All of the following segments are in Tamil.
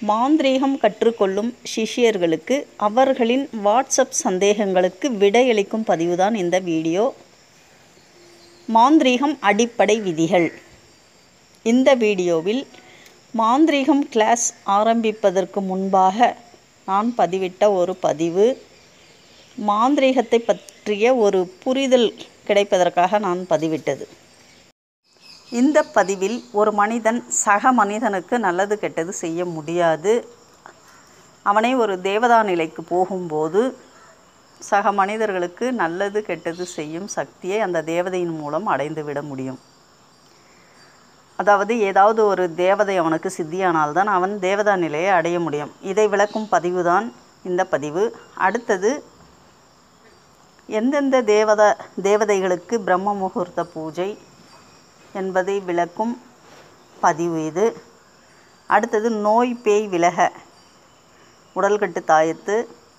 மாந்திரீகம் கற்றுக்கொள்ளும் சிஷ்யர்களுக்கு அவர்களின் வாட்ஸ்அப் சந்தேகங்களுக்கு விடையளிக்கும் பதிவுதான் இந்த வீடியோ மாந்திரீகம் அடிப்படை விதிகள் இந்த வீடியோவில் மாந்திரீகம் கிளாஸ் ஆரம்பிப்பதற்கு முன்பாக நான் பதிவிட்ட ஒரு பதிவு மாந்திரீகத்தை பற்றிய ஒரு புரிதல் கிடைப்பதற்காக நான் பதிவிட்டது இந்த பதிவில் ஒரு மனிதன் சக மனிதனுக்கு நல்லது கெட்டது செய்ய முடியாது அவனை ஒரு தேவதா நிலைக்கு போகும்போது சக மனிதர்களுக்கு நல்லது கெட்டது செய்யும் சக்தியை அந்த தேவதையின் மூலம் அடைந்து விட முடியும் அதாவது ஏதாவது ஒரு தேவதை அவனுக்கு சித்தியானால்தான் அவன் தேவதா நிலையை அடைய முடியும் இதை விளக்கும் பதிவு தான் இந்த பதிவு அடுத்தது எந்தெந்த தேவதா தேவதைகளுக்கு பிரம்ம முகூர்த்த பூஜை என்பதை விளக்கும் பதிவு இது அடுத்தது நோய் பேய் விலக உடல்கட்டு தாயத்து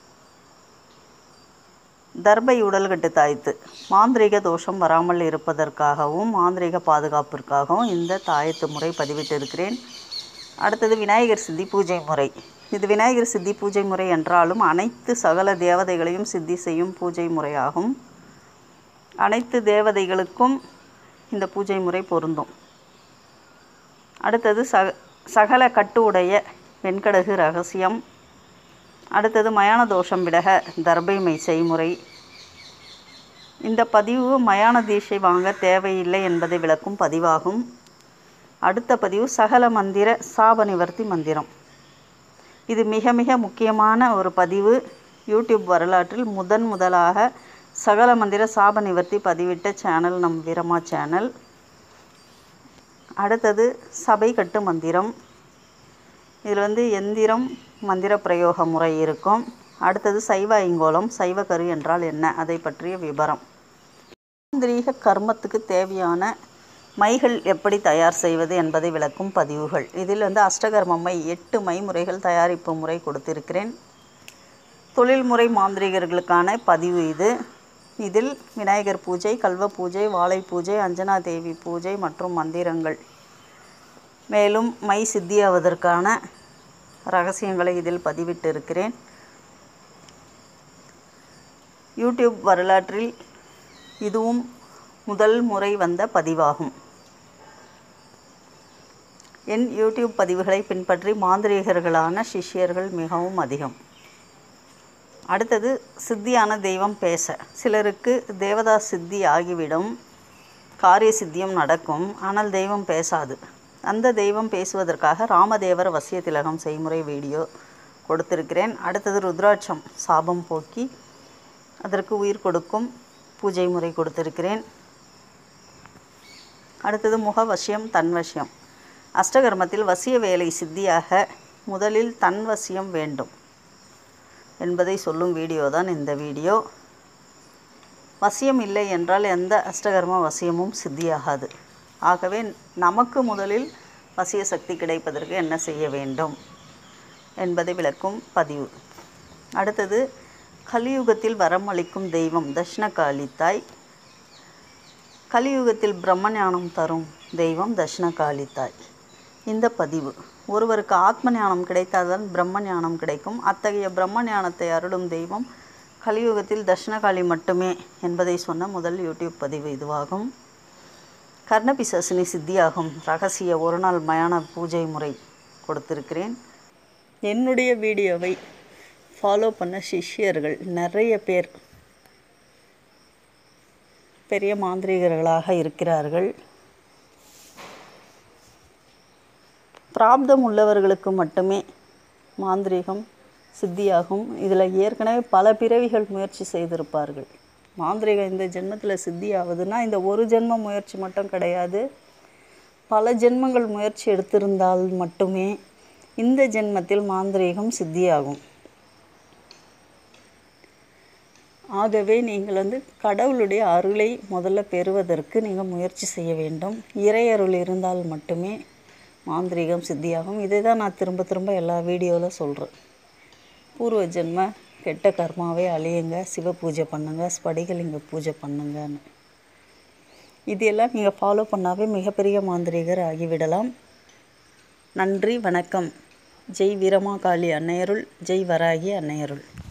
தர்பை உடல்கட்டு தாயத்து மாந்திரீக தோஷம் வராமல் இருப்பதற்காகவும் மாந்திரீக பாதுகாப்பிற்காகவும் இந்த தாயத்து முறை பதிவிட்டிருக்கிறேன் அடுத்தது விநாயகர் சித்தி பூஜை முறை இது விநாயகர் சித்தி பூஜை முறை என்றாலும் அனைத்து சகல தேவதைகளையும் சித்தி செய்யும் பூஜை முறையாகும் அனைத்து தேவதைகளுக்கும் இந்த பூஜை முறை பொருந்தும் அடுத்தது சக சகல கட்டு உடைய வெண்கடகு ரகசியம் அடுத்தது மயான தோஷம் விலக தர்பைமை செய்முறை இந்த பதிவு மயான தீட்சை வாங்க தேவையில்லை என்பதை விளக்கும் பதிவாகும் அடுத்த பதிவு சகல மந்திர சாப நிவர்த்தி மந்திரம் இது மிக மிக முக்கியமான ஒரு பதிவு யூடியூப் வரலாற்றில் முதன் முதலாக சகல மந்திர சாப நிவர்த்தி பதிவிட்ட சேனல் நம் வீரமா சேனல் அடுத்தது சபை கட்டு மந்திரம் இதில் வந்து எந்திரம் மந்திர பிரயோக முறை இருக்கும் அடுத்தது சைவ ஐங்கோலம் சைவ கரு என்றால் என்ன அதை பற்றிய விபரம் மாந்திரீக கர்மத்துக்கு தேவையான மைகள் எப்படி தயார் செய்வது என்பதை விளக்கும் பதிவுகள் இதில் வந்து அஷ்டகர்ம மை எட்டு மை முறைகள் தயாரிப்பு முறை கொடுத்திருக்கிறேன் தொழில்முறை மாந்திரிகர்களுக்கான பதிவு இது இதில் விநாயகர் பூஜை கல்வ பூஜை வாழை பூஜை அஞ்சனா தேவி பூஜை மற்றும் மந்திரங்கள் மேலும் மை சித்தியாவதற்கான ரகசியங்களை இதில் பதிவிட்டிருக்கிறேன் யூடியூப் வரலாற்றில் இதுவும் முதல் முறை வந்த பதிவாகும் என் யூடியூப் பதிவுகளை பின்பற்றி மாந்திரீகர்களான சிஷ்யர்கள் மிகவும் அதிகம் அடுத்தது சித்தியான தெய்வம் பேச சிலருக்கு தேவதா சித்தி ஆகிவிடும் காரிய சித்தியும் நடக்கும் ஆனால் தெய்வம் பேசாது அந்த தெய்வம் பேசுவதற்காக ராமதேவர் வசிய திலகம் செய்முறை வீடியோ கொடுத்திருக்கிறேன் அடுத்தது ருத்ராட்சம் சாபம் போக்கி அதற்கு உயிர் கொடுக்கும் பூஜை முறை கொடுத்திருக்கிறேன் அடுத்தது முகவசியம் தன்வசியம் அஷ்டகர்மத்தில் வசிய வேலை சித்தியாக முதலில் தன்வசியம் வேண்டும் என்பதை சொல்லும் வீடியோ தான் இந்த வீடியோ வசியம் இல்லை என்றால் எந்த அஷ்டகர்ம வசியமும் சித்தியாகாது ஆகவே நமக்கு முதலில் வசிய சக்தி கிடைப்பதற்கு என்ன செய்ய வேண்டும் என்பதை விளக்கும் பதிவு அடுத்தது கலியுகத்தில் வரமளிக்கும் தெய்வம் தட்சிணகாளி தாய் கலியுகத்தில் பிரம்மஞானம் தரும் தெய்வம் தட்சிணகாளி தாய் இந்த பதிவு ஒருவருக்கு ஆத்ம ஞானம் கிடைத்தால்தான் பிரம்ம ஞானம் கிடைக்கும் அத்தகைய பிரம்ம ஞானத்தை அருளும் தெய்வம் கலியுகத்தில் தட்சிணகாளி மட்டுமே என்பதை சொன்ன முதல் யூடியூப் பதிவு இதுவாகும் கர்ணபிசசினி சித்தியாகும் ரகசிய ஒரு நாள் மயான பூஜை முறை கொடுத்திருக்கிறேன் என்னுடைய வீடியோவை ஃபாலோ பண்ண சிஷ்யர்கள் நிறைய பேர் பெரிய மாந்திரிகர்களாக இருக்கிறார்கள் பிராப்தம் உள்ளவர்களுக்கு மட்டுமே மாந்திரீகம் சித்தியாகும் இதில் ஏற்கனவே பல பிறவிகள் முயற்சி செய்திருப்பார்கள் மாந்திரீகம் இந்த ஜென்மத்தில் சித்தி ஆகுதுன்னா இந்த ஒரு ஜென்ம முயற்சி மட்டும் கிடையாது பல ஜென்மங்கள் முயற்சி எடுத்திருந்தால் மட்டுமே இந்த ஜென்மத்தில் மாந்திரீகம் சித்தியாகும் ஆகவே நீங்கள் வந்து கடவுளுடைய அருளை முதல்ல பெறுவதற்கு நீங்கள் முயற்சி செய்ய வேண்டும் இறையருள் இருந்தால் மட்டுமே மாந்திரீகம் சித்தியாகும் இதை தான் நான் திரும்ப திரும்ப எல்லா வீடியோவில் சொல்கிறேன் பூர்வ ஜென்ம கெட்ட கர்மாவை அழியுங்க சிவ பூஜை பண்ணுங்க ஸ்படிகலிங்க பூஜை பண்ணுங்கன்னு இது எல்லாம் நீங்கள் ஃபாலோ பண்ணாவே மிகப்பெரிய மாந்திரீகர் ஆகிவிடலாம் நன்றி வணக்கம் ஜெய் வீரமாகாளி அன்னையருள் ஜெய் வராகி அன்னையருள்